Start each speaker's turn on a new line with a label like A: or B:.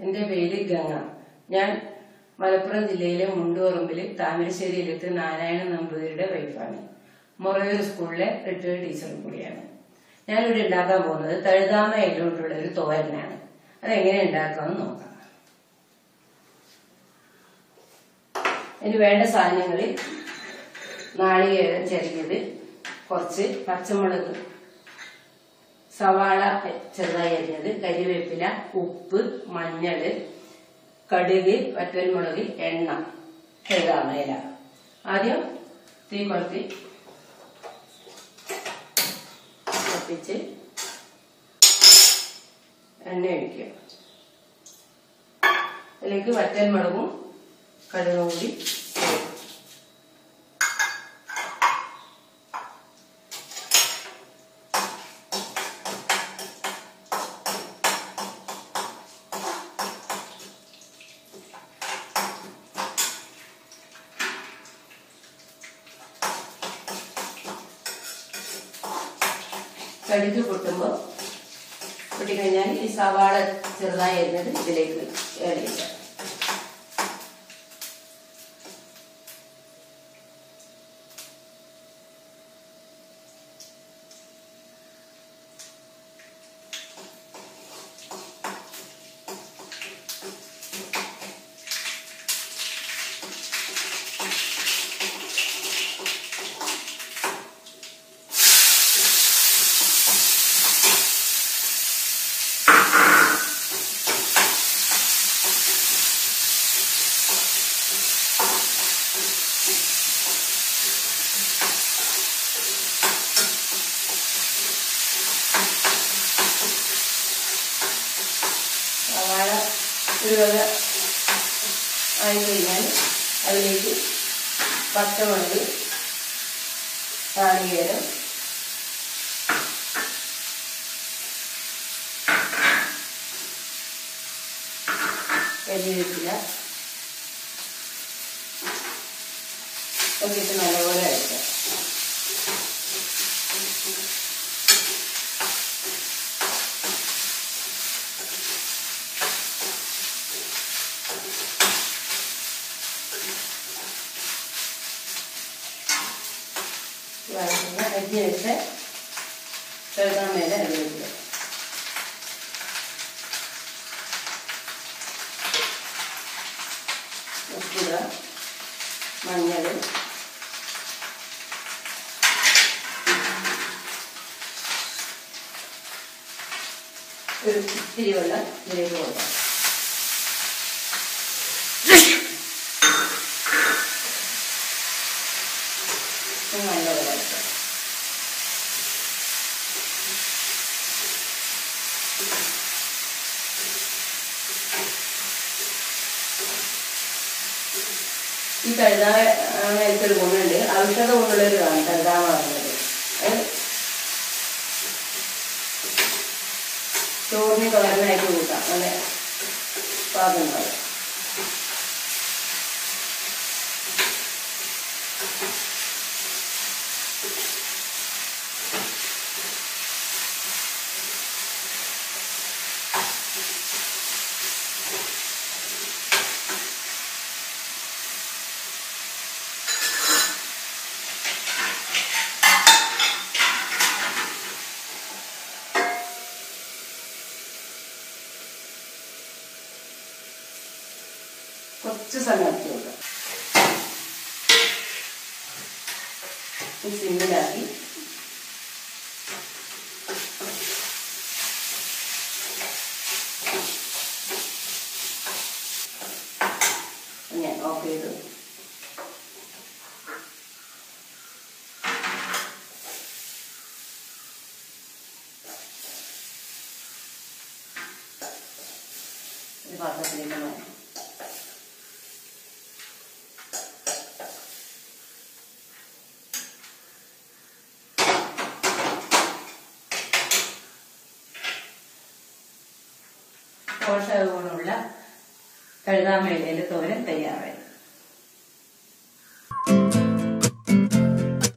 A: എന്റെ പേര് ഗംഗ ഞാൻ മലപ്പുറം ജില്ലയിലെ മുണ്ടുപറമ്പിൽ താമരശ്ശേരിയിലെത്തി നാരായണ നമ്പൂതിരിയുടെ വൈഫാണ് മൊറയൂർ സ്കൂളിലെ റിട്ടയർഡ് ടീച്ചറും കൂടിയാണ് ഞാനിവിടെ ഉണ്ടാക്കാൻ പോകുന്നത് തഴുതാമ ഇല കൊണ്ടുള്ള ഒരു തോരനാണ് അതെങ്ങനെ ഉണ്ടാക്കാമെന്ന് നോക്കാം ഇതിന് വേണ്ട സാധനങ്ങളിൽ നാളികേരം ചെറിയത് കുറച്ച് പച്ചമുളക് സവാള ചെറുതായി അരിഞ്ഞത് കരിവേപ്പില ഉപ്പ് മഞ്ഞള് കടുക് വറ്റൽമുളക് എണ്ണ കഴുകാമേല ആദ്യം തീ കൊളുത്തി കത്തിച്ച് എണ്ണ ഒഴിക്കുക അതിലേക്ക് വറ്റൽമുളകും കടുകും കൂടി ചേർക്കും കടുക് പൊട്ടുമ്പോൾ പൊട്ടിക്കഴിഞ്ഞാൽ ഈ സവാള ചെറുതായി അരിഞ്ഞത് ഇതിലേക്ക് ഏറിയില്ല സവാള ഒരു വക ആയി കഴിഞ്ഞാൽ അതിലേക്ക് പച്ചമുളക് നാളികേരം കരിവേപ്പില ഒക്കെ ഇട്ട് നല്ലപോലെ അരക്കാം വഴറ്റുന്ന അരിഞ്ഞ് വെച്ച് കഴുകാൻ മേലെ അരിഞ്ഞിട്ട് ഉപ്പിടുക മഞ്ഞൾ ഒരു ഇത്തിരി വെള്ളം ഇതിലേക്ക് കൊടുക്കാം നല്ല വെള്ളം ഈ കഴുതാമ എനിക്കൊരു ഗുണമുണ്ട് ഔഷധ ഗുണമുള്ളൊരു കഴുതാമ പറഞ്ഞത് അത് ചോറിന് തോരനായിട്ട് കൂട്ടാം നല്ല പാകമുണ്ടാവും കുറച്ച് സമയം ഇറക്കി വെക്കാം ഈ സിമ്മിലാക്കി ഞാൻ ഓഫ് ചെയ്തു ഒരു പാത്രത്തിലേക്ക് മാറ്റി പോഷക ഗുണമുള്ള കഴുതാമയിലെ തോരൻ തയ്യാറായി